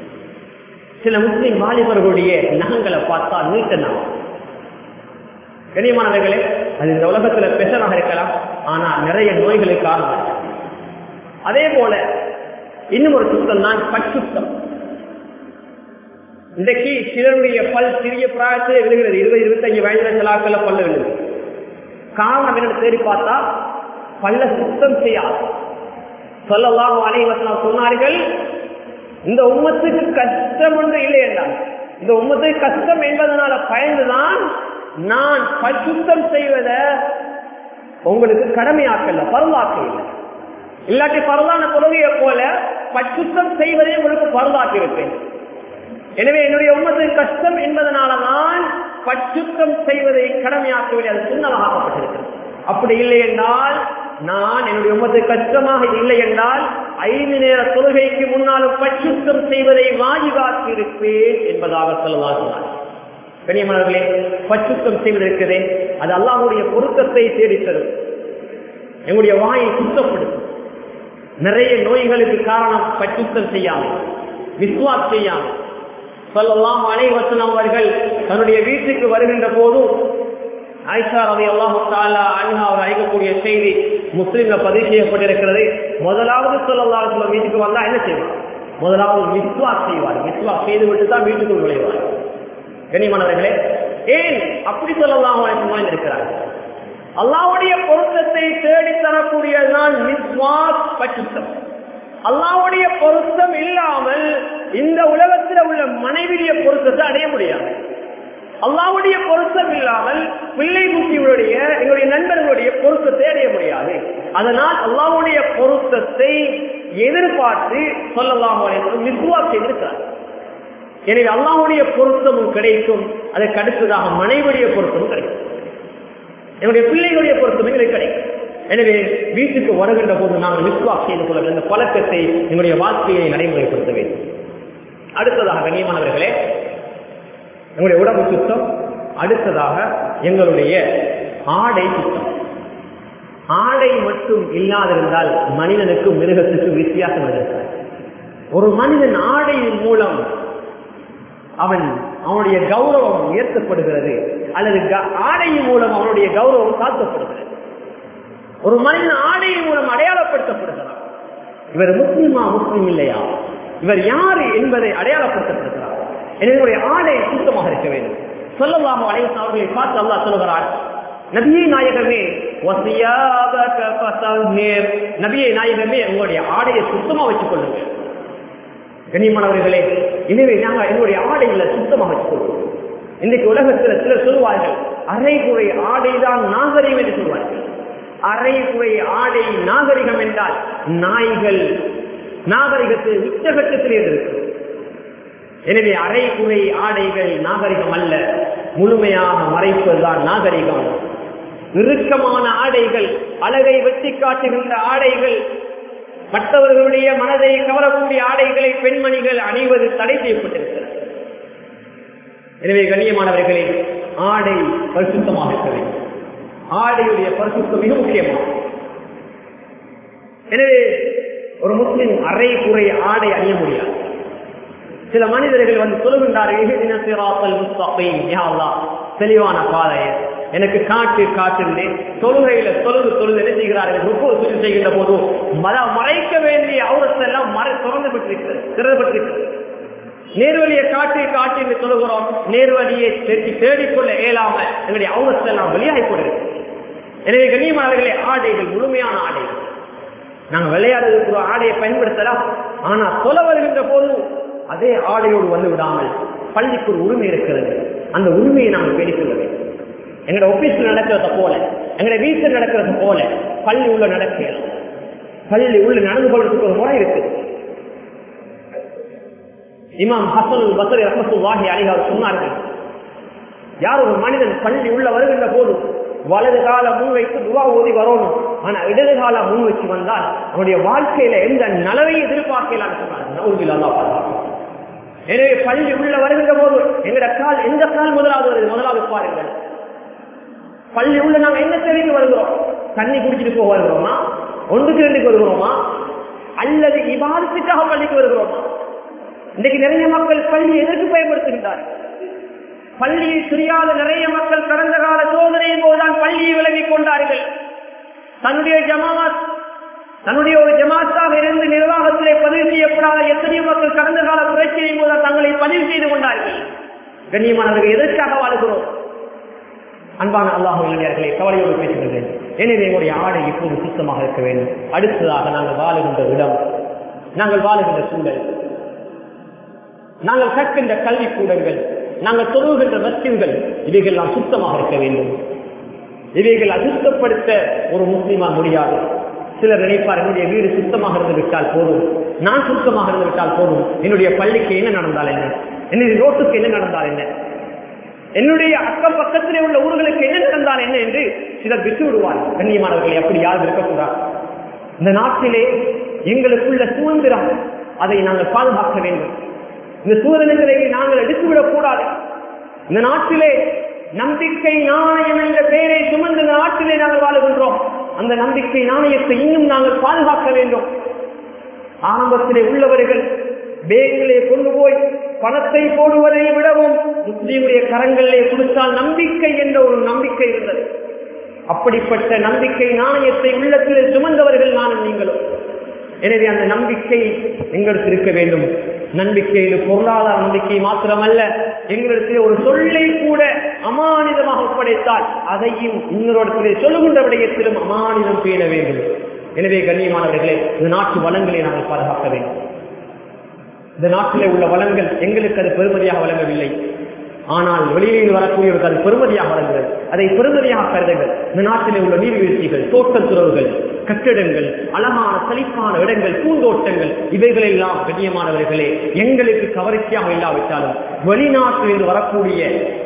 சில முஸ்லிம் வாலிபர்களுடைய நகங்களை பார்த்தா நீட்ட நகம் கண்ணியமானவர்களே அது இந்த உலகத்துல பெசராக இருக்கலாம் ஆனா நிறைய நோய்களுக்கு காரணம் அதே போல இன்னும் ஒரு சுத்தம் தான் பச்சுத்தம் இன்றைக்கு சிலருடைய பல் சிறிய பிராயத்திலே விழுகிறது இருபது இருபத்தஞ்சு வயதுல சிலாக்கள பல்ல விழுது காரணம் என்ன தேடி பார்த்தா பல்ல சுத்தம் செய்யாது சொல்லலாம் அனைவசனம் சொன்னார்கள் இந்த உம்மத்துக்கு கஷ்டம் ஒன்று இல்லை என்றால் இந்த உம்மத்துக்கு கஷ்டம் என்பதனால பயந்துதான் நான் பரிசுத்தம் செய்வத உங்களுக்கு கடமையாக்கல பரவாக்க இல்லை இல்லாட்டி பரவான தொழுகையை போல பரிசுத்தம் செய்வதை உங்களுக்கு பரவாக்கி இருப்பேன் எனவே என்னுடைய உம்மத்துக்கு கஷ்டம் என்பதனாலதான் பரிசுத்தம் செய்வதை கடமையாக்கவில்லை அது சுண்ணமாக்கப்பட்டிருக்கிறது அப்படி இல்லை என்றால் நான் என்னுடைய உமத்துக்கு கஷ்டமாக இல்லை என்றால் ஐந்து நேர தொழுகைக்கு முன்னாலும் பரிசுத்தம் செய்வதை வாஜிபாக்கி இருப்பேன் என்பதாக சொல்லலாம் சொன்னார் கனியமானவர்களே பச்சுத்தம் செய்வதற்கிறே அது அல்லாஹுடைய பொருத்தத்தை தேடித்தரும் எங்களுடைய வாயை சுத்தப்படுத்தும் நிறைய நோய்களுக்கு காரணம் பச்சுத்தம் செய்யாமல் விஸ்வாஸ் செய்யாமல் சொல்லலாம் அனைவசனம் அவர்கள் தன்னுடைய வீட்டுக்கு வருகின்ற போதும் ஆயிஷா ரவி அல்லாஹு தாலா அன்ஹா அவர் அழைக்கக்கூடிய செய்தி முஸ்லீம்ல பதிவு செய்யப்பட்டிருக்கிறது முதலாவது சொல்லலாம் வீட்டுக்கு வந்தா என்ன செய்வார் முதலாவது விஸ்வாஸ் செய்வார் விஸ்வாஸ் செய்து விட்டு தான் வீட்டுக்குள் நுழைவார் கனிமணவர்களே ஏன் அப்படி சொல்லலாம் இருக்கிறார் அல்லாவுடைய பொருத்தத்தை தேடி தரக்கூடியதுதான் விஸ்வாஸ் பச்சுத்தம் அல்லாவுடைய பொருத்தம் இல்லாமல் இந்த உலகத்தில் உள்ள மனைவிய பொருத்தத்தை அடைய முடியாது அல்லாவுடைய பொருத்தம் இல்லாமல் பிள்ளை குட்டிகளுடைய எங்களுடைய நண்பர்களுடைய பொருத்தத்தை அடைய முடியாது அதனால் அல்லாவுடைய பொருத்தத்தை எதிர்பார்த்து சொல்லலாம் விஸ்வாஸ் செய்திருக்கிறார் எனவே அல்லாவுடைய பொருத்தமும் கிடைக்கும் அதற்கு அடுத்ததாக மனைவியுடைய பொருத்தமும் கிடைக்கும் என்னுடைய பிள்ளைகளுடைய பொருத்தமும் எங்களுக்கு கிடைக்கும் எனவே வீட்டுக்கு வருகின்ற போது நாங்கள் விஸ்வாஸ் செய்து கொள்ள இந்த பழக்கத்தை எங்களுடைய வாழ்க்கையை நடைமுறைப்படுத்த வேண்டும் அடுத்ததாக கண்ணியமானவர்களே எங்களுடைய உடம்பு சுத்தம் அடுத்ததாக எங்களுடைய ஆடை சுத்தம் ஆடை மட்டும் இல்லாதிருந்தால் மனிதனுக்கு மிருகத்துக்கு வித்தியாசம் இருக்கிறது ஒரு மனிதன் ஆடையின் மூலம் அவன் அவனுடைய கௌரவம் உயர்த்தப்படுகிறது அல்லது ஆடையின் மூலம் அவனுடைய கௌரவம் காக்கப்படுகிறது ஒரு மனிதன் ஆடையின் மூலம் அடையாளப்படுத்தப்படுகிறார் இவர் முஸ்லிமா முஸ்லிம் இல்லையா இவர் யாரு என்பதை அடையாளப்படுத்தப்படுகிறார் என்னுடைய ஆடை சுத்தமாக இருக்க வேண்டும் சொல்லலாம அனைவரும் அவர்களை பார்த்து அல்லா சொல்லுகிறார் நபியை நாயகமே நபியை நாயகமே உங்களுடைய ஆடையை சுத்தமா வச்சுக் கொள்ளுங்க கண்ணியமானவர்களே எனவே நாங்கள் என்னுடைய ஆடைகளை சுத்தமாக வச்சுக்கொள்வோம் இன்றைக்கு உலகத்தில் சிலர் சொல்வார்கள் அரைகுறை ஆடைதான் நாகரிகம் என்று சொல்வார்கள் அரைகுறை ஆடை நாகரிகம் என்றால் நாய்கள் நாகரிகத்தில் உச்சகட்டத்திலே இருக்கு எனவே அரைகுறை ஆடைகள் நாகரிகம் அல்ல முழுமையாக மறைப்பதுதான் நாகரிகம் இறுக்கமான ஆடைகள் அழகை வெட்டி காட்டுகின்ற ஆடைகள் மற்றவர்களுடைய மனதை கவரக்கூடிய ஆடைகளை பெண்மணிகள் அணிவது தடை செய்யப்பட்டிருக்கிறது எனவே கண்ணியமானவர்களே ஆடை பரிசுத்தமாக இருக்க வேண்டும் ஆடையுடைய பரிசுத்தம் மிக முக்கியமானது எனவே ஒரு முஸ்லிம் அரை குறை ஆடை அணிய முடியாது சில மனிதர்கள் வந்து சொல்லுகின்றார்கள் தெளிவான பாதையை எனக்கு காட்டு காட்டு தொழுகையில தொழுது தொழுது என்ன செய்கிறார்கள் முப்பது சுற்றி செய்கின்ற போது மத மறைக்க வேண்டிய அவரத்தை எல்லாம் மறை திறந்து பெற்றிருக்கிறது திறந்துபட்டிருக்கிறது நேர்வழியை காட்டி காட்டி என்று சொல்லுகிறோம் நேர்வழியை தேடி தேடிக்கொள்ள இயலாம எங்களுடைய அவரத்தை எல்லாம் வெளியாகி கொண்டிருக்கு எனவே கண்ணியமானவர்களே ஆடைகள் முழுமையான ஆடைகள் நாங்கள் விளையாடுறதுக்கு ஒரு ஆடையை பயன்படுத்தலாம் ஆனா தொலை வருகின்ற போது அதே ஆடையோடு வந்து விடாமல் பள்ளிக்கு ஒரு உரிமை இருக்கிறது அந்த உரிமையை நாங்கள் பேடிக்கொள்ள வேண்டும் எங்களோட ஆபீஸ்ல நடக்கிறத போல எங்களோட வீட்டில் நடக்கிறது போல பள்ளி உள்ள நடக்கலாம் பள்ளி உள்ள நடந்து கொள்றதுக்கு ஒரு முறை இருக்குது இமாம் ஹசன் பசரி ரஹமத்துல்லாஹி அலி அவர் சொன்னார்கள் யார் ஒரு மனிதன் பள்ளி உள்ள வருகின்ற போது வலது கால முன் வைத்து துவா ஓதி வரணும் ஆனா இடது கால முன் வச்சு வந்தால் அவனுடைய வாழ்க்கையில எந்த நலவை எதிர்பார்க்கலான்னு சொன்னார் எனவே பள்ளி உள்ள வருகின்ற போது எங்கட கால் எந்த கால் முதலாவது வருது முதலாவது பாருங்கள் பள்ளி உள்ள நாங்க என்ன தேவைக்கு வருகிறோம் தண்ணி குடிச்சிட்டு போக வருகிறோமா ஒன்றுக்கு ரெண்டுக்கு வருகிறோமா அல்லது இவாதத்துக்காக பள்ளிக்கு வருகிறோமா இன்றைக்கு நிறைய மக்கள் பள்ளி எதற்கு பயன்படுத்துகின்றார்கள் பள்ளியை தெரியாத நிறைய மக்கள் கடந்த கால சோதனையின் போதுதான் பள்ளியை விலகிக் கொண்டார்கள் தன்னுடைய ஜமாத் தன்னுடைய ஒரு ஜமாத்தாக இருந்து நிர்வாகத்திலே பதிவு செய்யப்படாத எத்தனையோ மக்கள் கடந்த கால புரட்சியின் போது தங்களை பதிவு செய்து கொண்டார்கள் கண்ணியமானவர்கள் எதற்காக வாழ்கிறோம் அன்பான அல்லாஹ் இளைஞர்களை கவலையோடு பேசுகிறேன் எனவே எங்களுடைய ஆடை இப்போது சுத்தமாக இருக்க வேண்டும் அடுத்ததாக நாங்கள் வாழுகின்ற இடம் நாங்கள் வாழுகின்ற சூழல் நாங்கள் கற்கின்ற கல்வி கூடங்கள் நாங்கள் தொழுகின்ற மத்தியங்கள் இவைகள்லாம் சுத்தமாக இருக்க வேண்டும் இவைகள் அசுத்தப்படுத்த ஒரு முஸ்லீமா முடியாது சிலர் நினைப்பார் என்னுடைய வீடு சுத்தமாக இருந்து விட்டால் போதும் நான் சுத்தமாக இருந்து விட்டால் போதும் என்னுடைய பள்ளிக்கு என்ன நடந்தால் என்ன என்னுடைய ரோட்டுக்கு என்ன நடந்தால் என்ன என்னுடைய அக்கம் பக்கத்திலே உள்ள ஊர்களுக்கு என்ன நடந்தால் என்ன என்று சிலர் விட்டு விடுவார் கண்ணியமானவர்களை அப்படி யாரும் இருக்கக்கூடாது இந்த நாட்டிலே எங்களுக்குள்ள சுதந்திரம் அதை நாங்கள் பாதுகாக்க வேண்டும் இந்த சூதனைகளை நாங்கள் எடுத்துவிடக் கூடாது இந்த நாட்டிலே நம்பிக்கை நாணயம் என்ற பெயரை சுமந்து இந்த நாட்டிலே நாங்கள் வாழுகின்றோம் அந்த நம்பிக்கை நாணயத்தை இன்னும் நாங்கள் பாதுகாக்க வேண்டும் ஆரம்பத்திலே உள்ளவர்கள் பேங்கிலே கொண்டு போய் பணத்தை போடுவதை விடவும் முஸ்லீமுடைய கரங்களிலே கொடுத்தால் நம்பிக்கை என்ற ஒரு நம்பிக்கை இருந்தது அப்படிப்பட்ட நம்பிக்கை நாணயத்தை உள்ளத்திலே சுமந்தவர்கள் நானும் நீங்களும் எனவே அந்த நம்பிக்கை எங்களுக்கு இருக்க வேண்டும் நம்பிக்கையில் பொருளாதார நம்பிக்கை மாத்திரமல்ல எங்களுக்கு ஒரு சொல்லை கூட அமானிதமாக ஒப்படைத்தால் அதையும் இன்னொரு சொல்லுகின்ற விடயத்திலும் அமானிதம் பேண வேண்டும் எனவே கண்ணியமானவர்களே இந்த நாட்டு வளங்களை நாங்கள் பாதுகாக்க வேண்டும் இந்த நாட்டிலே உள்ள வளங்கள் எங்களுக்கு அது பெருமதியாக வழங்கவில்லை ஆனால் வெளியிலிருந்து வரக்கூடியவர்கள் அது பெருமதியாக வழங்குகிறது அதை பெருமதியாக கருதுங்கள் இந்த நாட்டிலே உள்ள நீர்வீழ்ச்சிகள் தோட்டத்துறவுகள் கட்டிடங்கள் அழகான செழிப்பான இடங்கள் பூந்தோட்டங்கள் இவைகள் எல்லாம் கண்ணியமானவர்களே எங்களுக்கு கவர்ச்சியாக இல்லாவிட்டாலும் வெளிநாட்டிலிருந்து வரக்கூடிய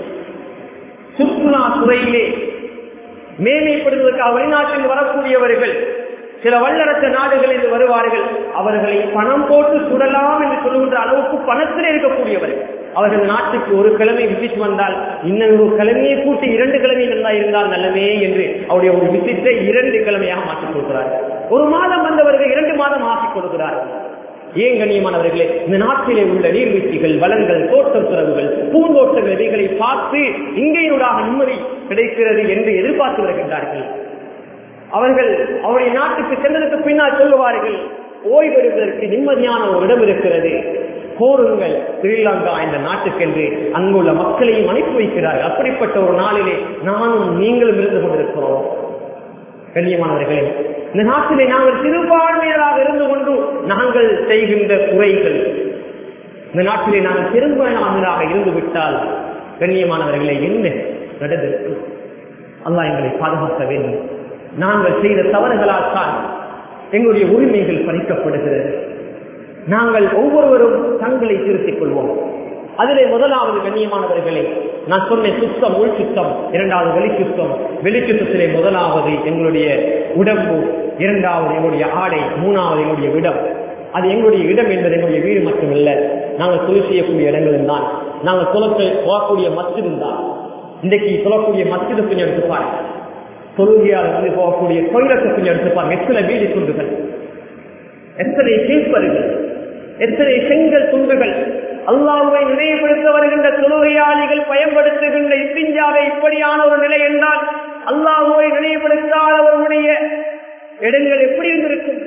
சுற்றுலா துறையிலே மேன்மைப்படுவதற்காக வெளிநாட்டில் வரக்கூடியவர்கள் சில வல்லரச நாடுகளில் வருவார்கள் அவர்களை பணம் போட்டு சுடலாம் என்று சொல்லுகின்ற அளவுக்கு பணத்தில் இருக்கக்கூடியவர்கள் அவர்கள் நாட்டுக்கு ஒரு கிழமை விசிட் வந்தால் இன்னும் ஒரு கிழமையை கூட்டி இரண்டு கிழமை நல்லா இருந்தால் நல்லமே என்று அவருடைய ஒரு விசிட்டை இரண்டு கிழமையாக மாற்றிக் கொடுக்கிறார்கள் ஒரு மாதம் வந்தவர்கள் இரண்டு மாதம் ஆக்கிக் கொடுக்கிறார்கள் ஏன் கண்ணியமானவர்களே இந்த நாட்டிலே உள்ள நீர்வீழ்ச்சிகள் வளங்கள் தோட்டம் துறவுகள் பூந்தோட்டங்கள் இவைகளை பார்த்து இங்கேயுடாக நிம்மதி கிடைக்கிறது என்று எதிர்பார்த்து வருகின்றார்கள் அவர்கள் அவருடைய நாட்டுக்கு சென்றதற்கு பின்னால் சொல்லுவார்கள் ஓய்வெடுப்பதற்கு நிம்மதியான ஒரு இடம் இருக்கிறது போருங்கள் ஸ்ரீலங்கா என்ற நாட்டுக்கென்று அங்குள்ள மக்களையும் அனுப்பி வைக்கிறார்கள் அப்படிப்பட்ட ஒரு நாளிலே நானும் நீங்களும் இருந்து கொண்டிருக்கிறோம் கண்ணியமானவர்களே இந்த நாட்டிலே நாங்கள் சிறுபான்மையராக இருந்து கொண்டு நாங்கள் செய்கின்ற குறைகள் இந்த நாட்டிலே நாங்கள் பெரும்பான்மையாக இருந்து விட்டால் கண்ணியமானவர்களே என்ன நடந்திருக்கும் அல்லாஹ் எங்களை பாதுகாக்க வேண்டும் நாங்கள் செய்த தவறுகளால் தான் எங்களுடைய உரிமைகள் பறிக்கப்படுகிறது நாங்கள் ஒவ்வொருவரும் தங்களை திருத்திக் கொள்வோம் அதிலே முதலாவது கண்ணியமானவர்களே நான் சொன்ன சுத்தம் உள் சுத்தம் இரண்டாவது வெளி சுத்தம் வெளி சுத்தத்திலே முதலாவது எங்களுடைய உடம்பு இரண்டாவது எங்களுடைய ஆடை மூணாவது எங்களுடைய இடம் அது எங்களுடைய இடம் என்பது எங்களுடைய வீடு மட்டுமல்ல நாங்கள் தொழில் செய்யக்கூடிய இடங்களும் தான் நாங்கள் தொலைக்க போகக்கூடிய மஸ்ஜிதும் தான் இன்றைக்கு சொல்லக்கூடிய மஸ்ஜிதை கொஞ்சம் எடுத்துப்பாரு தொழுகையால் வந்து போகக்கூடிய தொழிலத்தை கொஞ்சம் எடுத்துப்பாங்க எத்தனை வீடு துண்டுகள் எத்தனை கேட்பர்கள் எத்தனை செங்கல் துண்டுகள் அல்லாஹுவை நினைவுபடுத்த வருகின்ற தொழுகையாளிகள் பயன்படுத்துகின்ற இப்பிஞ்சாவை இப்படியான ஒரு நிலை என்றால் அல்லாஹுவை நினைவுபடுத்தாதவர்களுடைய இடங்கள் எப்படி இருந்திருக்கும்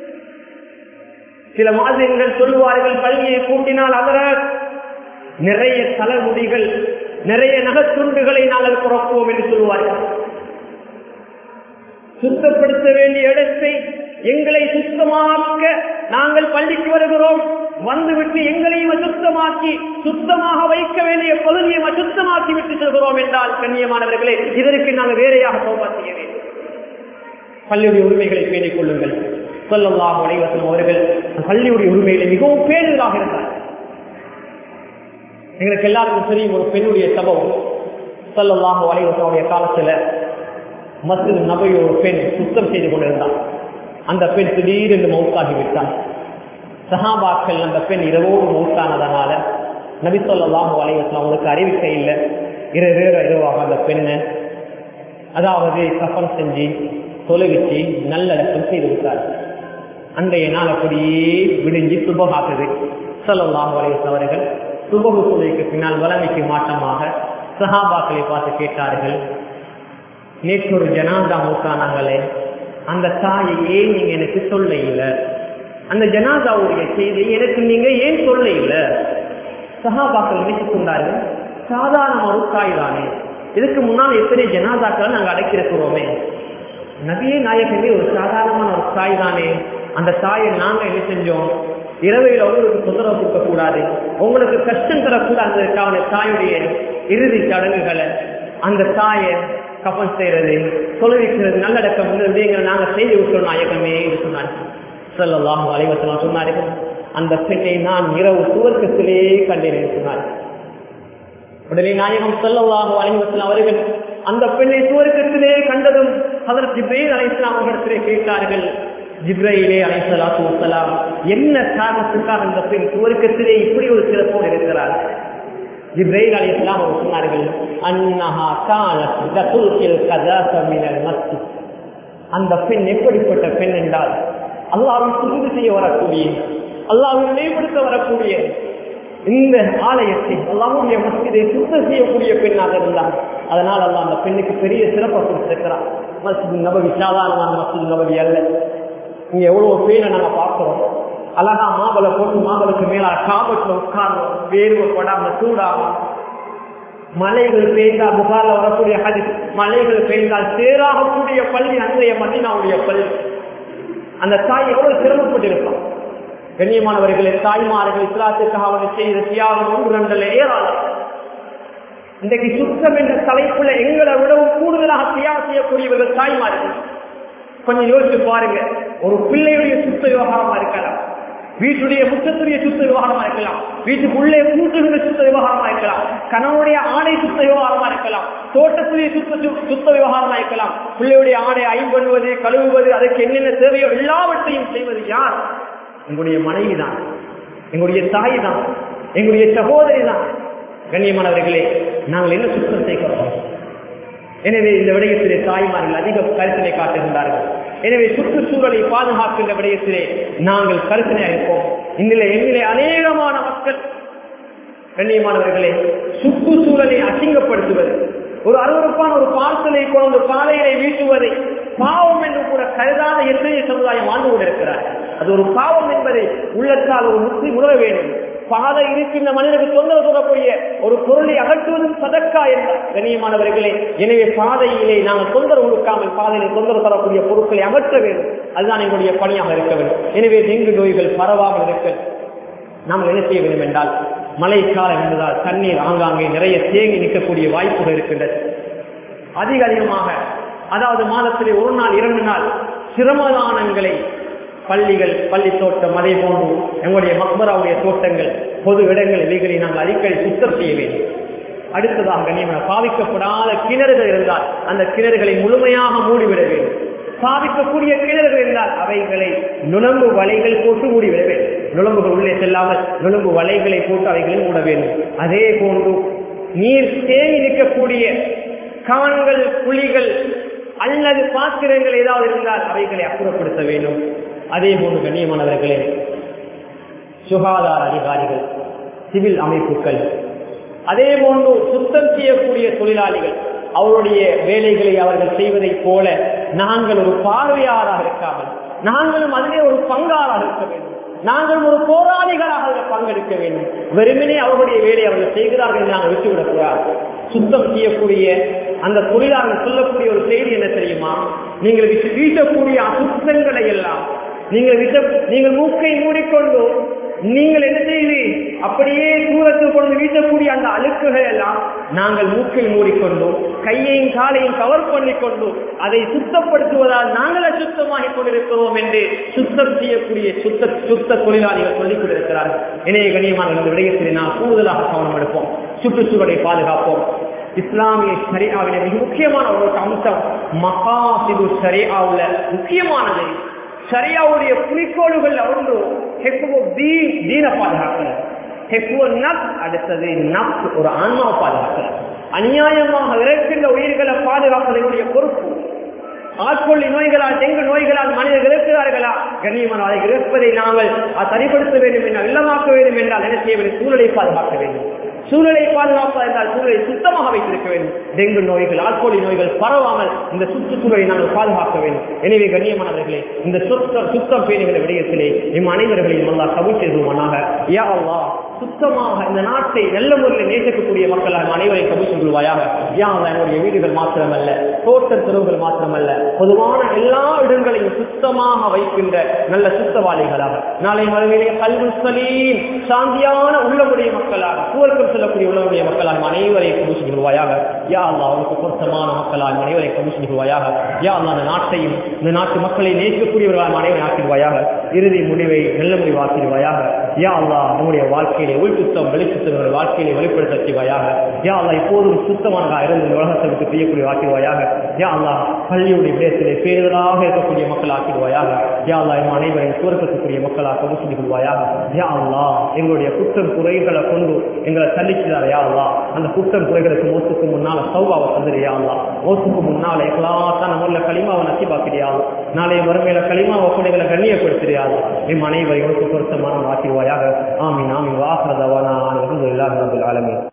சில மாதிரிகள் சொல்லுவார்கள் பள்ளியை கூட்டினால் அவர் நிறைய தலைமுடிகள் நிறைய நகத்துண்டுகளை நாங்கள் புறப்போம் என்று சொல்லுவார்கள் சுத்தப்படுத்த வேண்டிய இடத்தை எங்களை சுத்தமாக்க நாங்கள் பள்ளிக்கு வருகிறோம் வந்துவிட்டு எங்களையும் அசுத்தமாக்கி சுத்தமாக வைக்க வேண்டிய பகுதியை அசுத்தமாக்கி விட்டு செல்கிறோம் என்றால் கண்ணியமானவர்களே இதற்கு நாங்கள் வேறையாக சோபா செய்ய வேண்டும் பள்ளியுடைய உரிமைகளை பேணிக் கொள்ளுங்கள் சொல்லல்லாக வலைவசம் அவர்கள் பள்ளியுடைய உரிமைகளை மிகவும் பேணுதலாக இருந்தார் எங்களுக்கு எல்லாருக்கும் தெரியும் ஒரு பெண்ணுடைய சபம் சொல்லல்லாக வலைவசனுடைய காலத்துல மசித் நபை ஒரு பெண் சுத்தம் செய்து கொண்டிருந்தார் அந்த பெண் திடீரென்று மௌத்தாகி விட்டார் சஹாபாக்கள் அந்த பெண் இரவோடு மௌத்தானதனால நபி சொல்லாஹு வலைவசம் அவங்களுக்கு அறிவிக்க இல்லை இரவு இரவாக அந்த பெண்ணை அதாவது கஃபன் செஞ்சு தொலைவிச்சு நல்லடக்கம் செய்து விட்டார் அன்றைய நாள் அப்படியே விடிஞ்சு சுபகாக்குது சொல்லலாம் வலைவசம் அவர்கள் சுபகு தொலைக்கு பின்னால் வளமைக்கு மாற்றமாக சஹாபாக்களை பார்த்து கேட்டார்கள் நேற்று ஒரு ஜனாதா மூத்தானாங்களே அந்த தாயை ஏன் நீங்க எனக்கு சொல்ல இல்லை அந்த ஜனாதாவுடைய செய்தியை எனக்கு நீங்க ஏன் சொல்ல இல்லை சஹாபாக்கள் நினைத்துக் கொண்டார்கள் சாதாரண ஒரு தாய் தானே இதுக்கு முன்னால் எத்தனை ஜனாதாக்களை நாங்கள் அடக்கியிருக்கிறோமே நபியே நாயகமே ஒரு சாதாரணமான ஒரு தாய் தானே அந்த தாயை நாங்க என்ன செஞ்சோம் இரவையில் உங்களுக்கு தொந்தரவு கொடுக்க கூடாது உங்களுக்கு கஷ்டம் தரக்கூடாது தாயுடைய இறுதி சடங்குகளை அந்த தாயை கப்பல் செய்யறது தொலைவிக்கிறது நல்லடக்கம் விடயங்களை நாங்க செய்து விட்டோம் நாயகமே என்று சொன்னார்கள் சொல்லலாம் அலைவசலாம் சொன்னார்கள் அந்த பெண்ணை நான் இரவு துவக்கத்திலே கண்டேன் என்று சொன்னார்கள் உடனே நாயகம் சொல்லலாம் அலைவசலாம் அவர்கள் அந்த பெண்ணை துவக்கத்திலே கண்டதும் அதற்கு ஜிப்ரேல் அலைசலாம் அவர்களிடத்திலே கேட்டார்கள் ஜிப்ரையிலே அலைசலாத்து வசலாம் என்ன காரணத்துக்காக இந்த பெண் துவக்கத்திலே இப்படி ஒரு சிறப்போடு இருக்கிறார் ஜிப்ரைல் அலி இஸ்லாம் அவர் சொன்னார்கள் அன்னஹா காலத்தில் அந்த பெண் எப்படிப்பட்ட பெண் என்றால் அல்லாவை சுருது செய்ய வரக்கூடிய அல்லாவை நினைவுபடுத்த வரக்கூடிய இந்த ஆலயத்தை அல்லாவுடைய மஸ்ஜிதை சுத்தம் செய்யக்கூடிய பெண்ணாக இருந்தார் அதனால் அல்லா அந்த பெண்ணுக்கு பெரிய சிறப்பை கொடுத்திருக்கிறார் மஸ்ஜித் நபவி சாதாரணமான மஸ்ஜித் நபவி அல்ல இங்க எவ்வளவு பேரை நாங்க பார்க்கிறோம் அழகா மாபலை போட்டு மாபலுக்கு மேல காபத்துல உட்கார்ந்தோம் வேர்வை படாம சூடாம மலைகள் பெய்தால் புகார்ல வரக்கூடிய ஹதி மலைகள் பெய்தால் சேராகக்கூடிய பள்ளி அன்றைய மதினாவுடைய பள்ளி அந்த தாய் எவ்வளவு சிரமப்பட்டிருப்பான் கண்ணியமானவர்களே தாய்மார்கள் இஸ்லாத்துக்காக அவர்கள் செய்த தியாகம் ஒன்று ரெண்டல ஏராளம் இன்றைக்கு சுத்தம் என்ற தலைப்புல எங்களை விடவும் கூடுதலாக தியாகம் செய்யக்கூடியவர்கள் தாய்மார்கள் கொஞ்சம் யோசிச்சு பாருங்க ஒரு பிள்ளையுடைய சுத்த விவகாரமா இருக்கலாம் வீட்டுடைய முற்றத்துடைய சுத்த விவகாரமா இருக்கலாம் வீட்டுக்குள்ளே கூட்டுகிற சுத்த விவகாரமா இருக்கலாம் கணவனுடைய ஆடை சுத்த விவகாரமா இருக்கலாம் தோட்டத்துடைய சுத்த சுத்த விவகாரமா இருக்கலாம் பிள்ளையுடைய ஆடை ஐம்பண்ணுவது கழுவுவது அதற்கு என்னென்ன தேவையோ எல்லாவற்றையும் செய்வது யார் எங்களுடைய மனைவி தான் எங்களுடைய தாய் தான் எங்களுடைய சகோதரி தான் கண்ணியமானவர்களே நாங்கள் என்ன சுத்தம் செய்கிறோம் எனவே இந்த விடயத்திலே தாய்மார்கள் அதிக கருத்தினை காட்டுகின்றார்கள் எனவே சுற்றுச்சூழலை பாதுகாக்கின்ற விடயத்திலே நாங்கள் கருத்தினையாக இருப்போம் இந்நிலை எண்ணிலே அநேகமான மக்கள் கண்ணியமானவர்களே சுற்றுச்சூழலை அசிங்கப்படுத்துவது ஒரு அருவறுப்பான ஒரு பார்சலை கொண்டு பாதையிலே வீட்டுவதை பாவம் என்று கூட கருதாத எத்தனை சமுதாயம் வாழ்ந்து கொண்டிருக்கிறார் அது ஒரு பாவம் என்பதை உள்ளத்தால் ஒரு முஸ்லிம் உணர வேண்டும் பாதை இருக்கின்ற மனிதனுக்கு தொந்தரவு தரக்கூடிய ஒரு பொருளை அகற்றுவதும் சதக்கா என்றார் கண்ணியமானவர்களே எனவே பாதையிலே நாங்கள் தொந்தரவு கொடுக்காமல் பாதையிலே தொந்தரவு தரக்கூடிய பொருட்களை அகற்ற வேண்டும் அதுதான் எங்களுடைய பணியாக இருக்க வேண்டும் எனவே டெங்கு நோய்கள் பரவாமல் இருக்க நாம் என்ன செய்ய வேண்டும் என்றால் மழைக்காலம் என்பதால் தண்ணீர் ஆங்காங்கே நிறைய தேங்கி நிற்கக்கூடிய வாய்ப்புகள் இருக்கின்றது அதிக அதிகமாக அதாவது மாதத்திலே ஒரு நாள் இரண்டு நாள் சிரமதானங்களை பள்ளிகள் பள்ளி தோட்டம் அதே போன்று எங்களுடைய மக்பராவுடைய தோட்டங்கள் பொது இடங்கள் இவைகளை நாங்கள் அடிக்கடி சுத்தம் செய்ய வேண்டும் அடுத்ததாக கண்ணியமான பாவிக்கப்படாத கிணறுகள் இருந்தால் அந்த கிணறுகளை முழுமையாக மூடிவிட வேண்டும் பாவிக்கக்கூடிய கிணறுகள் இருந்தால் அவைகளை நுழம்பு வலைகள் போட்டு மூடிவிட வேண்டும் நுழம்புகள் உள்ளே செல்லாமல் நுழம்பு வலைகளை போட்டு அவைகளை மூட வேண்டும் அதே போன்று நீர் தேங்கி நிற்கக்கூடிய கான்கள் புலிகள் அல்லது பாத்திரங்கள் ஏதாவது இருந்தால் அவைகளை அப்புறப்படுத்த வேண்டும் அதே போன்று கண்ணியமானவர்களே சுகாதார அதிகாரிகள் சிவில் அமைப்புகள் அதே போன்று சுத்தம் செய்யக்கூடிய தொழிலாளிகள் அவருடைய வேலைகளை அவர்கள் செய்வதைப் போல நாங்கள் ஒரு பார்வையாளராக இருக்காமல் நாங்களும் அதிலே ஒரு பங்காளாக இருக்க வேண்டும் நாங்கள் ஒரு போராளிகளாக அதில் பங்கெடுக்க வேண்டும் வெறுமனே அவர்களுடைய வேலையை அவர்கள் செய்கிறார்கள் என்று நாங்கள் விட்டுவிடக் கூடாது சுத்தம் செய்யக்கூடிய அந்த தொழிலாளர்கள் சொல்லக்கூடிய ஒரு செய்தி என்ன தெரியுமா நீங்கள் வீச- வீசக்கூடிய அசுத்தங்களை எல்லாம் நீங்கள் விச நீங்கள் மூக்கை மூடிக்கொண்டு நீங்கள் என்ன செய்து அப்படியே தூரத்தில் கொண்டு வீசக்கூடிய அந்த அழுக்குகள் எல்லாம் நாங்கள் மூக்கை மூடிக்கொண்டும் கையையும் காலையும் கவர் பண்ணிக்கொண்டு அதை சுத்தப்படுத்துவதால் நாங்கள் அசுத்தமாகிக் கொண்டிருக்கிறோம் என்று சுத்தம் செய்யக்கூடிய சுத்த சுத்த தொழிலாளிகள் சொல்லிக் கொண்டிருக்கிறார்கள் இணைய கண்ணியமான இந்த விடயத்தில் நாம் கூடுதலாக கவனம் எடுப்போம் சுற்றுச்சூழலை பாதுகாப்போம் இஸ்லாமிய ஷரியாவிலே மிக முக்கியமான ஒரு அம்சம் மகாசிது ஷரியாவுல முக்கியமானது ஷரியாவுடைய குறிக்கோள்கள் ஒன்று ஹெக்குவ தீன் தீன பாதுகாக்கிறது ஹெக்குவ நப் அடுத்தது நப் ஒரு ஆன்மாவை பாதுகாக்கிறது அநியாயமாக இறக்கின்ற உயிர்களை பாதுகாப்பதனுடைய பொறுப்பு ஆட்கொள்ளி நோய்களால் டெங்கு நோய்களால் மனிதர்கள் இருக்கிறார்களா கண்ணியமான அதை இருப்பதை நாங்கள் அதை சரிப்படுத்த வேண்டும் என்றால் இல்லமாக்க வேண்டும் என்றால் என்ன செய்ய வேண்டும் சூழலை பாதுகாக்க வேண்டும் சூழலை பாதுகாப்பா என்றால் சூழலை சுத்தமாக வைத்திருக்க வேண்டும் டெங்கு நோய்கள் ஆட்கொள்ளி நோய்கள் பரவாமல் இந்த சுற்றுச்சூழலை நாங்கள் பாதுகாக்க வேண்டும் எனவே கண்ணியமானவர்களே இந்த சுத்த சுத்தம் பேணுகிற விடயத்திலே இம் அனைவர்களையும் அல்லா கபூல் செய்துவானாக யா அல்லாஹ் சுத்தமாக இந்த நாட்டை நல்ல முறையில் நேசிக்கக்கூடிய மக்களாக அனைவரை கபூல் செய்துவாயாக யா அல்லாஹ் என்னுடைய வீடுகள் மாத்திரமல்ல தோட்ட தெருவுகள் மாத்திரமல்ல பொதுவான எல்லா இடங்களையும் சுத்தமாக வைக்கின்ற நல்ல சுத்தவாளிகளாக நாளை மறுமையிலே கல்வி சலீம் சாந்தியான உள்ளமுடைய மக்களாக சுவர்க்கம் செல்லக்கூடிய உள்ளமுடைய மக்களாக அனைவரை கபூல் செய்துவாயாக யா அல்லாஹ் அவனுக்கு பொருத்தமான மக்களாக அனைவரை கபூல் செய்துவாயாக யா அல்லாஹ் அந்த நாட்டையும் இந்த நாட்டு மக்களை நேசிக்கக்கூடியவர்களாக அனைவரை ஆக்கிடுவாயாக இறுதி முடிவை நல்ல முடிவாக்கிடுவாயாக யா அல்லாஹ் நம்முடைய வாழ்க்கையிலே உள் சுத்தம் வெளிச்சுத்தம் வாழ்க்கையிலே வெளிப்படுத்த செய்வாயாக யா அல்லாஹ் எப்போதும் சுத்தமானதாக இருந்து இந்த உலகத்தை விட்டு செய்யக்கூடிய ஆக்கிடுவாயாக யா அல்லாஹ் பள்ளியுடைய விடயத்திலே பேருதலாக இருக்கக்கூடிய மக்கள் ஆக்கிடுவாயாக யா அல்லாஹ் எம் அனைவரையும் சுவர்க்கத்துக்குரிய மக்களாக கபூசி கொள்வாயாக யா அல்லாஹ் எங்களுடைய குற்றம் குறைகளை கொண்டு எங்களை தள்ளிக்கிறார் யா அல்லாஹ் அந்த குற்றம் குறைகளுக்கு மோத்துக்கு முன்னால சௌபாவை தந்துரு யா அல்லாஹ் மோத்துக்கு முன்னால எங்களாத்தான் நம்மள களிமாவை நசிபாக்கிறியா நாளைய மறுமையில களிமாவை கொண்டுகளை கண்ணியப்படுத்துறியாது எம் அனைவரையும் பொருத்தமான ஆக்கிடுவாயாக ஆமீன் ஆமீன் வாசரதவானா அலமதுல்லாஹி ரபில் ஆலமீன்